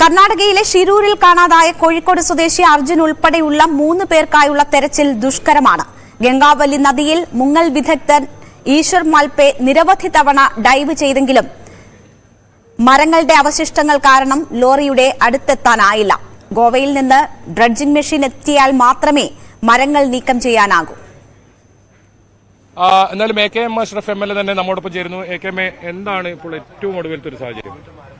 കർണാടകയിലെ ഷിരൂരിൽ കാണാതായ കോഴിക്കോട് സ്വദേശി അർജുൻ ഉൾപ്പെടെയുള്ള മൂന്ന് പേർക്കായുള്ള തെരച്ചിൽ ദുഷ്കരമാണ് ഗംഗാവലി നദിയിൽ മുങ്ങൽ വിദഗ്ധൻ ഈശ്വർ മാൽപെ നിരവധി തവണ ഡൈവ് ചെയ്തെങ്കിലും മരങ്ങളുടെ അവശിഷ്ടങ്ങൾ കാരണം ലോറിയുടെ അടുത്തെത്താനായില്ല ഗോവയിൽ നിന്ന് ഡ്രഡ്ജിംഗ് മെഷീൻ എത്തിയാൽ മാത്രമേ മരങ്ങൾ നീക്കം ചെയ്യാനാകൂ ആ, എന്നാലും A K M Ashraf M L A തന്നെ നമ്മോടൊപ്പം ചേരുന്നു എ കെ എം എ എന്താണ് ഇപ്പോൾ ഏറ്റവും ഒടുവിലത്തെ ഒരു സാഹചര്യം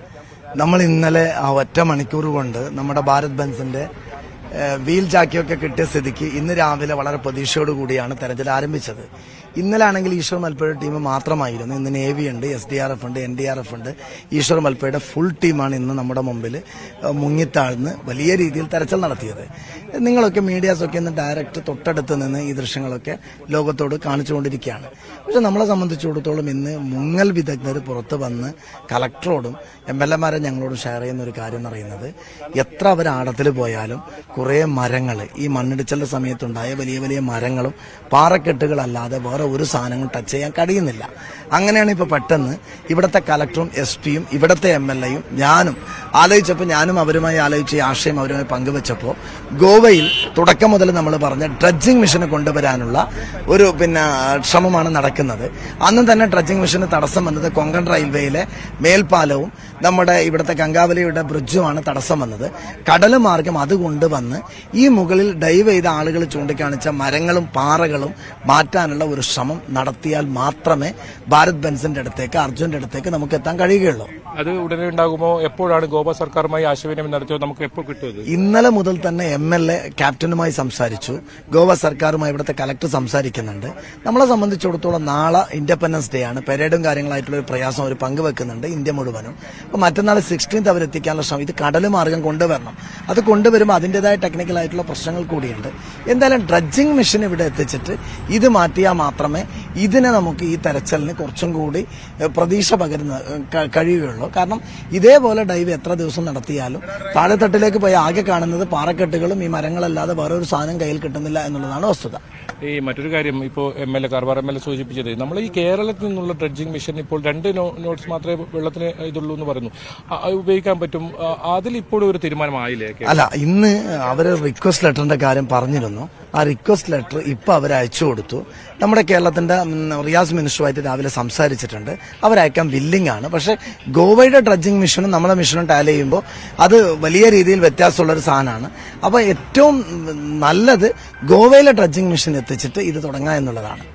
നമ്മൾ ഇന്നലെ ആ ഒറ്റ മണിക്കൂർ കൊണ്ട് നമ്മുടെ ഭാരത് ബെൻസിന്റെ ഏഹ്, വീൽ ജാക്കിയൊക്കെ കിട്ടിയ സ്ഥിതിക്ക് ഇന്ന് രാവിലെ വളരെ പ്രതീക്ഷയോട് കൂടിയാണ് തെരച്ചിൽ ആരംഭിച്ചത് ഇന്നലെ ആണെങ്കിൽ ഈശ്വർ മൽപ്പയുടെ ടീം മാത്രമായിരുന്നു ഇന്ന് നേവി ഉണ്ട് എസ് ഡി ആർ എഫ് ഉണ്ട് എൻ ഡി ആർ എഫ് ഉണ്ട് ഈശ്വർ മൽപ്പയുടെ ഫുൾ ടീമാണ് ഇന്ന് നമ്മുടെ മുമ്പിൽ ഏഹ്, മുങ്ങിത്താഴ്ന്ന് വലിയ രീതിയിൽ തെരച്ചിൽ നടത്തിയത് നിങ്ങളൊക്കെ മീഡിയാസൊക്കെ ഇന്ന് ഡയറക്റ്റ് തൊട്ടടുത്ത് നിന്ന് ഈ ദൃശ്യങ്ങളൊക്കെ ലോകത്തോട് കാണിച്ചുകൊണ്ടിരിക്കുകയാണ് പക്ഷെ നമ്മളെ സംബന്ധിച്ചിടത്തോളം ഇന്ന് മുങ്ങൽ വിദഗ്ധർ പുറത്ത് വന്ന് കലക്ടറോടും എം എൽ എമാരെ ഞങ്ങളോട് ഷെയർ ചെയ്യുന്ന ഒരു കാര്യം എന്ന് പറയുന്നത് എത്ര അവർ ആഴത്തിൽ പോയാലും കുറേ മരങ്ങൾ ഈ മണ്ണിടിച്ചലിന്റെ സമയത്തുണ്ടായ വലിയ വലിയ മരങ്ങളും പാറക്കെട്ടുകളല്ലാതെ വേറെ ഒരു സാധനങ്ങളും ടച്ച് ചെയ്യാൻ കഴിയുന്നില്ല അങ്ങനെയാണ് ഇപ്പോൾ പെട്ടെന്ന് ഇവിടുത്തെ കലക്ടറും എസ് പിയും ഇവിടുത്തെ എം എൽ എയും ഞാനും ആലോചിച്ചപ്പോൾ ഞാനും അവരുമായി ആലോചിച്ച ഈ ആശയം അവരുമായി പങ്കുവച്ചപ്പോൾ ഗോവയിൽ തുടക്കം മുതൽ നമ്മൾ പറഞ്ഞ ഡ്രഡ്ജിംഗ് മിഷന് കൊണ്ടുവരാനുള്ള ഒരു പിന്നെ ശ്രമമാണ് നടക്കുന്നത് അന്ന് തന്നെ ഡ്രഡ്ജിംഗ് മിഷന് തടസ്സം വന്നത് കൊങ്കൺ റെയിൽവേയിലെ മേൽപ്പാലവും നമ്മുടെ ഇവിടുത്തെ ഗംഗാവലിയുടെ ബ്രിഡ്ജുമാണ് തടസ്സം വന്നത് കടൽ മാർഗം അത് കൊണ്ടുവന്ന് ഈ മുകളിൽ ഡൈവ് ചെയ്ത ആളുകൾ ചൂണ്ടിക്കാണിച്ച മരങ്ങളും പാറകളും മാറ്റാനുള്ള ഒരു ശ്രമം നടത്തിയാൽ മാത്രമേ ഭാരത് ബെൻസിന്റെ അടുത്തേക്ക് അർജുന്റെ അടുത്തേക്ക് നമുക്ക് എത്താൻ കഴിയുകയുള്ളൂ അത് ഉടനെ ഉണ്ടാകുമോ എപ്പോഴാണ് ഗോവ സർക്കാരുമായി ആശയവിനിമയം നടത്തിയോ നമുക്ക് എപ്പോൾ കിട്ടും ഇത് ഇന്നലെ മുതൽ തന്നെ എം എൽ എ ക്യാപ്റ്റനുമായി സംസാരിച്ചു ഗോവ സർക്കാരുമായി ഇവിടുത്തെ കലക്ടർ സംസാരിക്കുന്നുണ്ട് നമ്മളെ സംബന്ധിച്ചിടത്തോളം നാളെ ഇൻഡിപെൻഡൻസ് ഡേ ആണ് പെരേഡും കാര്യങ്ങളായിട്ടുള്ള ഒരു പ്രയാസം അവർ പങ്കുവെക്കുന്നുണ്ട് ഇന്ത്യ മുഴുവനും അപ്പോൾ മറ്റന്നാൾ സിക്സ്റ്റീൻത്ത് അവർ എത്തിക്കാനുള്ള ശ്രമം ഇത് കടൽ മാർഗം കൊണ്ടുവരണം അത് കൊണ്ടുവരുമ്പോൾ അതിൻ്റെതായ ടെക്നിക്കൽ ആയിട്ടുള്ള പ്രശ്നങ്ങൾ കൂടിയുണ്ട് എന്തായാലും ഡ്രഡ്ജിംഗ് മെഷീൻ ഇവിടെ എത്തിച്ചിട്ട് ഇത് മാറ്റിയാൽ മാത്രമേ ഇതിനെ നമുക്ക് ഈ തെരച്ചിലിന് കുറച്ചും കൂടി ഏഹ്, പ്രതീക്ഷ പകരുന്ന ഏഹ്, ക- കഴിയുകയുള്ളൂ കാരണം ഇതേപോലെ ഡൈവ് എത്ര ദിവസം നടത്തിയാലും താഴെത്തട്ടിലേക്ക് പോയി ആകെ കാണുന്നത് പാറക്കെട്ടുകളും ഈ മരങ്ങളല്ലാതെ വേറെ ഒരു സാധനം കയ്യിൽ കിട്ടുന്നില്ല എന്നുള്ളതാണ് വസ്തുത ഈ മറ്റൊരു കാര്യം ഇപ്പോൾ M L A Karwar M L A സൂചിപ്പിച്ചത് നമ്മൾ ഈ കേരളത്തിൽ നിന്നുള്ള ഡ്രഡ്ജിംഗ് മിഷൻ ഇപ്പോൾ രണ്ട് നോ- നോട്ട്സ് മാത്രമേ വെള്ളത്തിന് ഇതുള്ളൂ എന്ന് പറയുന്നു ആ, അത് ഉപയോഗിക്കാൻ പറ്റും ആ, അതിൽ ഇപ്പോഴും ഒരു തീരുമാനമായില്ലേ കെ- അല്ല ഇന്ന് അവർ റിക്വസ്റ്റ് ലെറ്ററിന്റെ കാര്യം പറഞ്ഞിരുന്നു ആ റിക്വസ്റ്റ് ലെറ്റർ ഇപ്പൊ അവർ അയച്ചു കൊടുത്തു നമ്മുടെ കേരളത്തിന്റെ ഉം, റിയാസ് മിനിസ്റ്ററുമായിട്ട് രാവിലെ സംസാരിച്ചിട്ടുണ്ട് അവരയക്കാൻ വില്ലിംഗ് ആണ് പക്ഷെ ഗോവയുടെ ഡ്രഡ്ജിംഗ് മിഷനും നമ്മുടെ മിഷനും ടാലി ചെയ്യുമ്പോൾ അത് വലിയ രീതിയിൽ വ്യത്യാസമുള്ള ഒരു സാധനമാണ് അപ്പൊ ഏറ്റവും ഉം, നല്ലത് ഗോവയിലെ ഡ്രഡ്ജിംഗ് മിഷൻ എത്തിച്ചിട്ട് ഇത് തുടങ്ങുക എന്നുള്ളതാണ്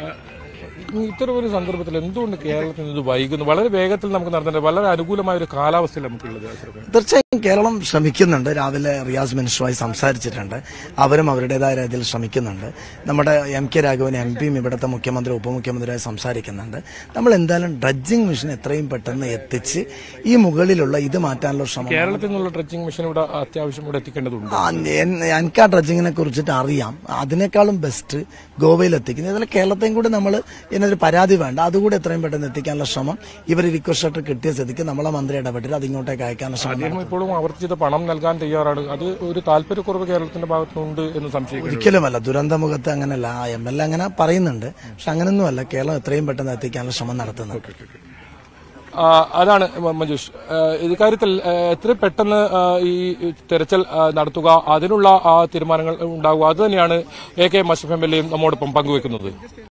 ഇത്തരം ഒരു സന്ദർഭത്തിൽ എന്തുകൊണ്ട് കേരളത്തിൽ നിന്ന് ഇത് വൈകുന്നു വളരെ വേഗത്തിൽ നമുക്ക് നടത്തേണ്ടത് വളരെ അനുകൂലമായ ഒരു കാലാവസ്ഥയിൽ നമുക്കുള്ളത് അഷ്റഫ്. തീർച്ചയായും കേരളം ശ്രമിക്കുന്നുണ്ട് രാവിലെ റിയാസ് മിനിസ്റ്ററുമായി സംസാരിച്ചിട്ടുണ്ട് അവരും അവരുടേതായ രീതിയിൽ ശ്രമിക്കുന്നുണ്ട് നമ്മുടെ എം കെ രാഘവൻ എം പിയും ഇവിടുത്തെ മുഖ്യമന്ത്രി ഉപമുഖ്യമന്ത്രിയായി സംസാരിക്കുന്നുണ്ട് നമ്മൾ എന്തായാലും ഡ്രഡ്ജിംഗ് മിഷൻ എത്രയും പെട്ടെന്ന് എത്തിച്ച് ഈ മുകളിലുള്ള ഇത് മാറ്റാനുള്ള ശ്രമം കേരളത്തിൽ നിന്നുള്ള ഡ്രഡ്ജിംഗ് മിഷൻ ഇവിടെ അത്യാവശ്യം ഇവിടെ എത്തിക്കേണ്ടതുണ്ട് ആ, എൻ- എനിക്ക് ആ ഡ്രഡ്ജിങ്ങിനെ കുറിച്ചിട്ട് അറിയാം അതിനേക്കാളും ബെസ്റ്റ് ഗോവയിൽ എത്തിക്കുന്നത് ഇതിൽ കേരളത്തെയും കൂടി നമ്മൾ ഇതിനൊരു പരാതി വേണ്ട അതുകൂടി എത്രയും പെട്ടെന്ന് എത്തിക്കാനുള്ള ശ്രമം ഇവർ റിക്വസ്റ്റ് ലെറ്റർ കിട്ടിയ സ്ഥിതിക്ക് നമ്മളെ മന്ത്രി ഇടപെട്ടിട്ട് അത് ഇങ്ങോട്ടേക്ക് അയക്കാനുള്ള ശ്രമം അദ്ദേഹം ഇപ്പോഴും ആവർത്തിച്ചത് പണം നൽകാൻ തയ്യാറാണ് അത് ഒരു താല്പര്യക്കുറവ് കേരളത്തിന്റെ ഭാഗത്തുനിന്നുണ്ട് എന്ന് സംശയിക്കുന്നു ഒരിക്കലുമല്ല ദുരന്തമുഖത്ത് അങ്ങനെയല്ല ആ എം എൽ എ അങ്ങനെ പറയുന്നുണ്ട് പക്ഷെ അങ്ങനൊന്നുമല്ല കേരളം എത്രയും പെട്ടെന്ന് എത്തിക്കാനുള്ള ശ്രമം നടത്തുന്നത് ആ, അതാണ് മ- മഞ്ജുഷ് ആ, ഇത് കാര്യത്തിൽ ആ, എത്രയും പെട്ടെന്ന് ആ, ഈ തെരച്ചിൽ ആ, നടത്തുക അതിനുള്ള ആ തീരുമാനങ്ങൾ ഉണ്ടാവുക അത് തന്നെയാണ് എ കെ മഷഫ് എം എൽ എയും നമ്മോടൊപ്പം പങ്കുവെക്കുന്നത്